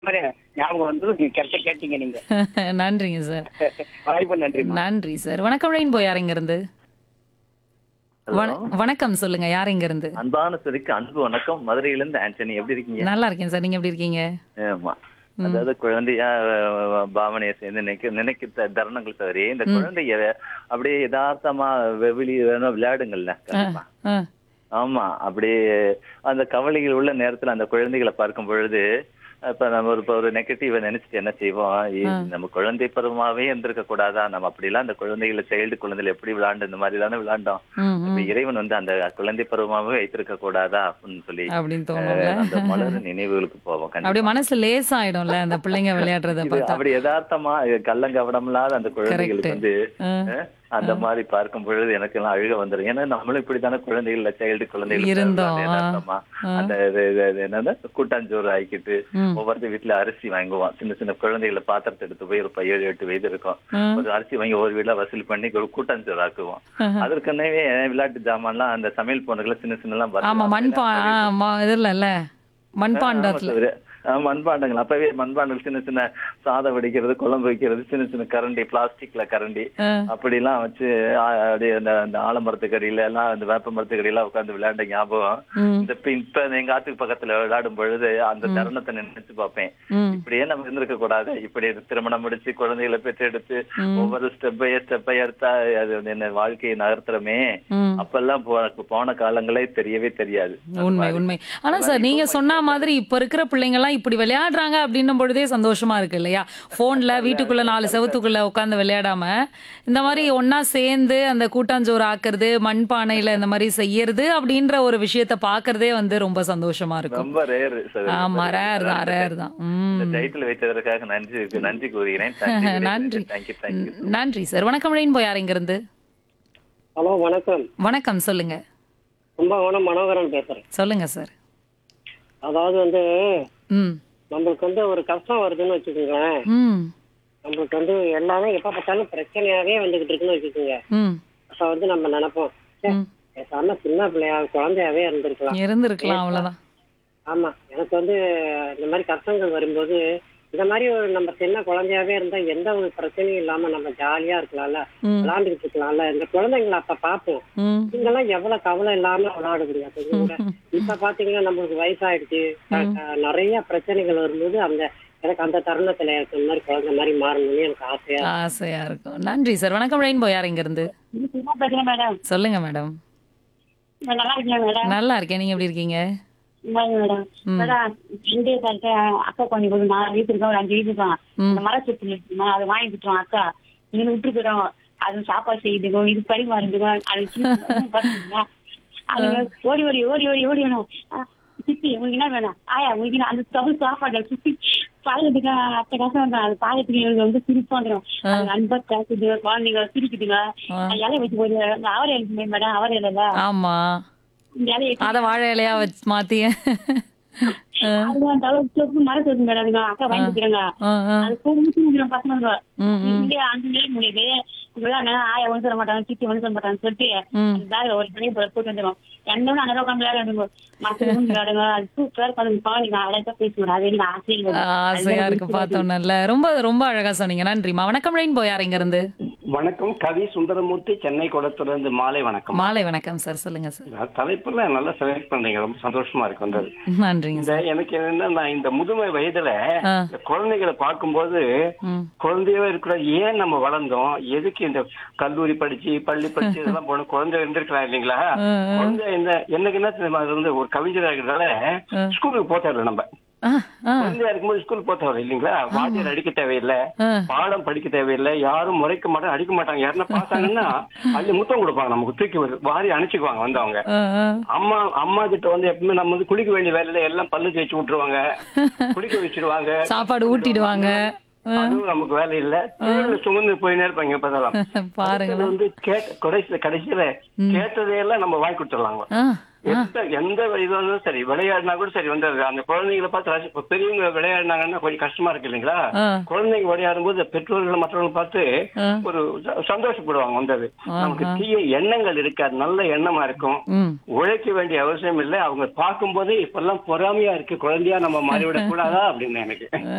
மாதிரி ஞாபகம் வந்து நீங்க கரெக்டா கேட்டீங்க நீங்க நன்றிங்க சார் வாய்ப்பு நன்றி நன்றி சார் வணக்கம் ரெயின்போ யார் இங்க இருந்து வண- வணக்கம் சொல்லுங்க யார் இங்க இருந்து அன்பான சரிக்கு அன்பு வணக்கம் மதுரையில இருந்து ஆண்டனி எப்படி இருக்கீங்க நல்லா இருக்கேன் சார் நீங்க எப்படி இருக்கீங்க ஆமா அதாவது குழந்தையா அஹ், பாவனையை சேர்ந்து நினைக்க நினைக்கிற தருணங்கள் சரி இந்த குழந்தைய அப்படியே யதார்த்தமா வெளி விளையாடுங்கள்ல கண்டிப்பா ஆ, ஆமா அப்படியே அந்த கவலைகள் உள்ள நேரத்துல அந்த குழந்தைகளை பார்க்கும் பொழுது இப்ப நம்ம ஒரு இப்ப ஒரு நெகட்டிவ நினைச்சிட்டு என்ன செய்வோம் ஏ, நம்ம குழந்தை பருவமாவே இருந்திருக்க கூடாதா நம்ம அப்படிலாம் அந்த குழந்தைகளை சைல்டு குழந்தைகள் எப்படி விளையாண்டு இந்த மாதிரி தானே விளையாண்டோம் ம், இப்ப இறைவன் வந்து அந்த குழந்தை பருவமாவே வைத்திருக்க கூடாதா அப்படின்னு சொல்லி அப்படின்னு தோணும்ல அஹ், அந்த மலர் நினைவுகளுக்கு போவோம் கண்டிப்பா. அப்படியே மனசு லேசாயிடும்ல அந்த பிள்ளைங்க விளையாடுறத இது பார்த்தா அப்படி யதார்த்தமா கள்ளங்கவடம் இல்லாத அந்த குழந்தைகளுக்கு வந்து ஆ. அஹ், அந்த மாதிரி பார்க்கும் பொழுது எனக்கு எல்லாம் அழுக வந்துரும் ஏன்னா நம்மளும் இப்படித்தானே குழந்தைகள் சைல்டு குழந்தைகள் இருந்தோம். யதார்த்தமா அந்த இது- இது- இது என்னது கூட்டாஞ்சோறு ஆக்கிட்டு ம். ஒவ்வொருத்த வீட்டுல அரிசி வாங்குவோம் சின்ன சின்ன குழந்தைகளை பாத்திரத்தை எடுத்து போய் ஒரு ப- ஏழு எட்டு வயது இருக்கும் ம். ஒரு அரிசி வாங்கி ஒரு வீட்டுல வசூல் பண்ணி ஒரு கூட்டாஞ்சோறு ஆக்குவோம் அதற்கனவே விளையாட்டு ஜாமான்லாம் அந்த சமையல் பொருட்களை சின்ன சின்ன எல்லாம் ஆமா மண்பா ஆ, ம- இதுல இல்ல மண்பாண்டத்துல மண்பாண்டங்கள் அப்பவே மண்பாண்டங்கள் சின்ன சின்ன சாதம் வடிக்கிறது குழம்பு வைக்கிறது சின்ன சின்ன கரண்டி பிளாஸ்டிக்ல கரண்டி ஆ. அப்படிலாம் வச்சு ஆ, அப்படியே அந்த அந்த ஆலமரத்துக்கு அடியில எல்லாம் அந்த வேப்ப மரத்துக்கு அடியில உட்கார்ந்து விளையாண்ட ஞாபகம் ம். இந்த இப்ப இப்ப எங்க ஆத்துக்கு பக்கத்துல விளையாடும் பொழுது அந்த தருணத்தை நினைச்சு பார்ப்பேன் ம். இப்படியே நம்ம இருந்திருக்க கூடாது இப்படி திருமணம் முடிச்சு குழந்தைகளை பெற்றெடுத்து ஒவ்வொரு ஸ்டெப் பை ஸ்டெப் பை எடுத்தா அது வந்து என்ன வாழ்க்கையை நகர்த்துறமே ம். அப்பெல்லாம் போ- போன காலங்களே தெரியவே தெரியாது உண்மை உண்மை ஆனா சார் நீங்க சொன்ன மாதிரி இப்ப இருக்கிற பிள்ளைங்க எல்லாம் இப்படி விளையாடுறாங்க அப்படின்னும் பொழுதே சந்தோஷமா இருக்கு இல்லையா போன்ல வீட்டுக்குள்ள நாலு செவத்துக்குள்ள உட்கார்ந்து விளையாடாம இந்த மாதிரி ஒன்னா சேர்ந்து அந்த கூட்டாஞ்சோறு ஆக்குறது மண்பானையில இந்த மாதிரி செய்யறது அப்படின்ற ஒரு விஷயத்த பாக்குறதே வந்து ரொம்ப சந்தோஷமா இருக்கும் ரொம்ப ரேர் ஆமா ரேர் தான் ரேர் தான் இந்த உம் டைட்டில் வைத்ததற்காக நன்றி நன்றி கூறுகிறேன் நன்றி தேங்க்யூ தேங்க்யூ நன்றி சார் வணக்கம் ரெயின்போ யார் இங்க இருந்து ஹலோ வணக்கம் வணக்கம் சொல்லுங்க கும்பகோணம் மனோகரன் பேசுறேன் சொல்லுங்க சார் அதாவது வந்து ம் நம்மளுக்கு வந்து ஒரு கஷ்டம் வருதுன்னு வச்சுக்கோங்களேன் ம் நம்மளுக்கு வந்து எல்லாமே எப்ப பார்த்தாலும் பிரச்சனையாவே வந்துகிட்டு இருக்குன்னு வச்சுக்கோங்க ம் அப்ப வந்து நம்ம நினைப்போம் ச்சே, ம். பேசாம சின்ன பிள்ளையா குழந்தையாவே இருந்திருக்கலாம் இருந்திருக்கலாம் அவ்வளவுதான் ஆமா எனக்கு வந்து இந்த மாதிரி கஷ்டங்கள் வரும்போது இந்த மாதிரி ஒரு நம்ம சின்ன குழந்தையாவே இருந்தா எந்த ஒரு பிரச்சனையும் இல்லாம நம்ம ஜாலியா இருக்கலாம்ல ம். விளையாண்டுக்கிட்டு இருக்கலாம்ல இந்த குழந்தைங்களை அப்ப பார்ப்போம் ம் நீங்கெல்லாம் எவ்வளவு கவலை இல்லாம விளையாட முடியாது கூட இப்ப பாத்தீங்கன்னா நம்மளுக்கு வயசாயிடுச்சு க- க- நிறைய பிரச்சனைகள் வரும்போது அந்த எனக்கு அந்த தருணத்துல எனக்கு இந்த மாதிரி குழந்தை மாதிரி மாறணும்னு எனக்கு ஆசையா இருக்கு. ஆசையா இருக்கும் நன்றி சார் வணக்கம் ரெயின்போ யார் இங்க இருந்து மேடம் சொல்லுங்க மேடம் நல்லா இருக்கீங்க மேடம் நல்லா இருக்கேன் நீங்க எப்படி இருக்கீங்க இந்தாங்க மேடம் மேடம் ரெண்டே தரத்தை அக்கா கொஞ்சம் கொடுங்க நான் வீட்டுக்கு இருக்கோம் ஒரு அஞ்சு வீட்டுக்கு இருக்கோம் அந்த மர சுத்தி இருக்குமா அதை வாங்கி கொடுத்துருவோம் அக்கா நீங்க விட்டு போயிடும் அது சாப்பாடு செய்யுதுங்க இது பரிமாறுதுங்க அது சின்ன பசங்க. அது ஓடி ஓடி ஓடி ஓடி ஓடி வேணும் ஆ, சித்தி உங்களுக்கு என்ன வேணும் ஆயா உங்களுக்கு என்ன- அந்த தவிர சாப்பாடு சுத்தி பாக்கிறதுக்கு அத்தை கஷ்டம் தான் அது பாக்கிறதுக்கு எனக்கு வந்து சிரிப்பு வந்துடும் அது அன்பா காக்குது குழந்தைங்க சிரிக்குதுங்க இலைய வச்சு போய் அவரை எழுதி மேடம் அவரை இல்லைல்ல ஆமா இந்த இலையை அத வாழை இலையா வச்சு மாத்தி அதுதான் தலை சொப்பு மர சொப்பு மேடம் அதுங்க அக்கா வாங்கி கொடுக்குறாங்க ஆ, ஆ. அது போகும்போது பசங்க ம், ம். இங்கே அஞ்சு நேரம் முடியுது இப்பெல்லாம் நான் ஆயா ஒன்று சொல்ல மாட்டாங்க சித்தி ஒன்று சொல்ல மாட்டாங்கன்னு சொல்லிட்டு ம். அந்த பேக் ஒரு பழைய போட்டு வந்துடும் என்னோட அங்கே உட்காந்து விளையாடுங்க மரத்துல விளையாடுங்க அது சூப்பரா இருக்கும் பாருங்க அழகா பேசுவாங்க அது எனக்கு ஆசையில் ஆசையா இருக்கு பார்த்தோம் நல்ல ரொம்ப ரொம்ப அழகா சொன்னீங்க நன்றிமா வணக்கம் ரெயின்போ யார் இங்க இருந்து வணக்கம் கவி சுந்தரமூர்த்தி சென்னை குளத்திலிருந்து மாலை வணக்கம் மாலை வணக்கம் சார் சொல்லுங்க சார் தலைப்புல நல்லா செலக்ட் பண்றீங்க ரொம்ப சந்தோஷமா இருக்கு வந்தது நன்றிங்க இந்த எனக்கு என்னன்னா இந்த முதுமை வயதுல ஆ. இந்த குழந்தைகளை பார்க்கும்போது ம் குழந்தையா இருக்கிற ஏன் நம்ம வளர்ந்தோம் எதுக்கு இந்த கல்லூரி படிச்சு பள்ளி படிச்சு இதெல்லாம் போன குழந்தை இருந்திருக்கலாம் இல்லைங்களா குழந்தை என்ன எனக்கு என்ன தெரியுமா அது வந்து ஒரு கவிஞரா இருக்கிறதால ஸ்கூலுக்கு போத்தாரு நம்ம ஆ ஆ குழந்தையா இருக்கும்போது ஸ்கூல் போத்தாரு இல்லைங்களா வாத்தியார் அடிக்க தேவையில்லை ஆ. பாடம் படிக்க தேவையில்லை யாரும் முறைக்க மாட்டாங்க அடிக்க மாட்டாங்க யாருன்னா பாஸ் ஆங்கன்னா அள்ளி முத்தம் கொடுப்பாங்க நமக்கு தூக்கி ஒரு வாரி அணைச்சுக்குவாங்க வந்து அவங்க ஆ, ஆ. அம்மா அம்மா கிட்ட வந்து எப்பவுமே நம்ம வந்து குளிக்க வேண்டிய வேலையில எல்லாம் பல்லு தேய்ச்சி விட்டுருவாங்க குளிக்க வச்சிருவாங்க சாப்பாடு ஊட்டிடுவாங்க அதுவும் நமக்கு வேலை இல்ல பிள்ளைகளை சுமந்து போயினே இருப்பாங்க இப்பதான் பாருங்களேன் வந்து கேட்ட கடைசியில கடைசியில கேட்டதையெல்லாம் நம்ம வாங்கி கொடுத்துடலாங்க ஆ எந்த எந்த இது வந்தாலும் சரி விளையாடினா கூட சரி வந்து அது அந்த குழந்தைகளை பார்த்து ரசி- இப்ப பெரியவங்க விளையாடினாங்கன்னா கொஞ்சம் கஷ்டமா இருக்கு இல்லைங்களா ஆ. குழந்தைங்க விளையாடும் போது பெற்றோர்கள் மற்றவங்க பார்த்து ஆ. ஒரு ச- சந்தோஷப்படுவாங்க வந்தது நமக்கு தீய எண்ணங்கள் இருக்காது நல்ல எண்ணமா இருக்கும் ம் உழைக்க வேண்டிய அவசியம் இல்லை அவங்க பார்க்கும்போதே இப்பெல்லாம் பொறாமையா இருக்கு குழந்தையா நம்ம மாறிவிடக் கூடாதா அப்படின்னு எனக்கு